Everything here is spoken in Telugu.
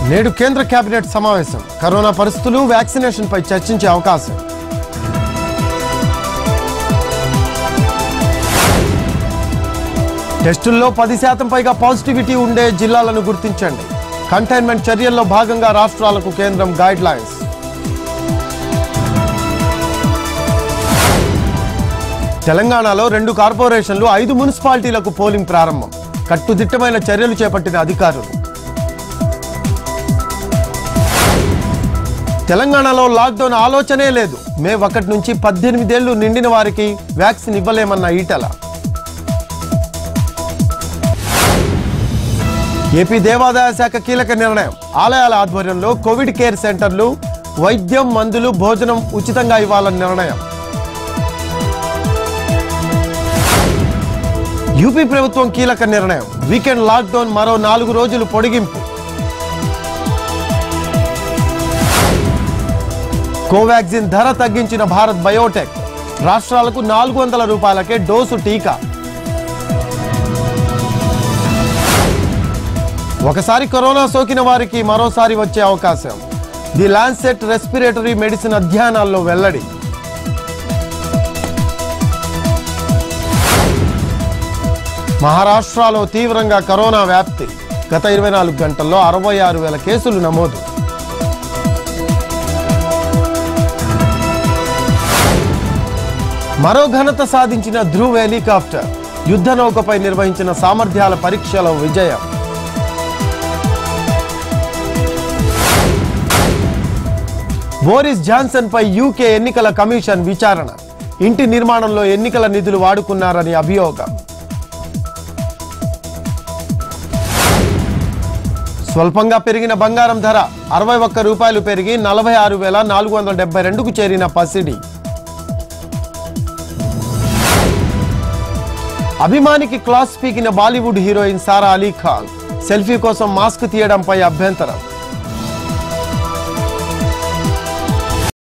నేడు కేంద్ర కేబినెట్ సమావేశం కరోనా పరిస్థితులు వ్యాక్సినేషన్ పై చర్చించే అవకాశం టెస్టుల్లో పది శాతం పైగా పాజిటివిటీ ఉండే జిల్లాలను గుర్తించండి కంటైన్మెంట్ చర్యల్లో భాగంగా రాష్ట్రాలకు కేంద్రం గైడ్ లైన్స్ తెలంగాణలో రెండు కార్పొరేషన్లు ఐదు మున్సిపాలిటీలకు పోలింగ్ ప్రారంభం కట్టుదిట్టమైన చర్యలు చేపట్టిన అధికారులు తెలంగాణలో లాక్డౌన్ ఆలోచనే లేదు మే ఒకటి నుంచి పద్దెనిమిదేళ్లు నిండిన వారికి వ్యాక్సిన్ ఇవ్వలేమన్న ఈటల ఏపీ దేవాదాయ శాఖ కీలక నిర్ణయం ఆలయాల ఆధ్వర్యంలో కోవిడ్ కేర్ సెంటర్లు వైద్యం మందులు భోజనం ఉచితంగా ఇవ్వాలని నిర్ణయం యూపీ ప్రభుత్వం కీలక నిర్ణయం వీకెండ్ లాక్డౌన్ మరో నాలుగు రోజులు పొడిగింపు కోవాక్సిన్ ధర తగ్గించిన భారత్ బయోటెక్ రాష్ట్రాలకు నాలుగు వందల రూపాయలకే డోసు టీకా ఒకసారి కరోనా సోకిన వారికి మరోసారి వచ్చే అవకాశం ది లాన్సెట్ రెస్పిరేటరీ మెడిసిన్ అధ్యయనాల్లో వెల్లడి మహారాష్ట్రలో తీవ్రంగా కరోనా వ్యాప్తి గత ఇరవై నాలుగు గంటల్లో అరవై ఆరు వేల కేసులు నమోదు మరో ఘనత సాధించిన ధ్రువ్ హెలికాప్టర్ యుద్ధ నౌకపై నిర్వహించిన సామర్థ్యాల పరీక్షలో విజయం బోరిస్ జాన్సన్ పై యూకే ఎన్నికల కమిషన్ విచారణ ఇంటి నిర్మాణంలో ఎన్నికల నిధులు వాడుకున్నారని అభియోగం స్వల్పంగా పెరిగిన బంగారం ధర అరవై ఒక్క రూపాయలు పెరిగి నలభై ఆరు వేల నాలుగు వందల డెబ్బై రెండుకు చేరిన పసిడి అభిమానికి క్లాస్ పీకిన బాలీవుడ్ హీరోయిన్ సారా అలీ ఖాన్ సెల్ఫీ కోసం మాస్క్ తీయడంపై అభ్యంతరం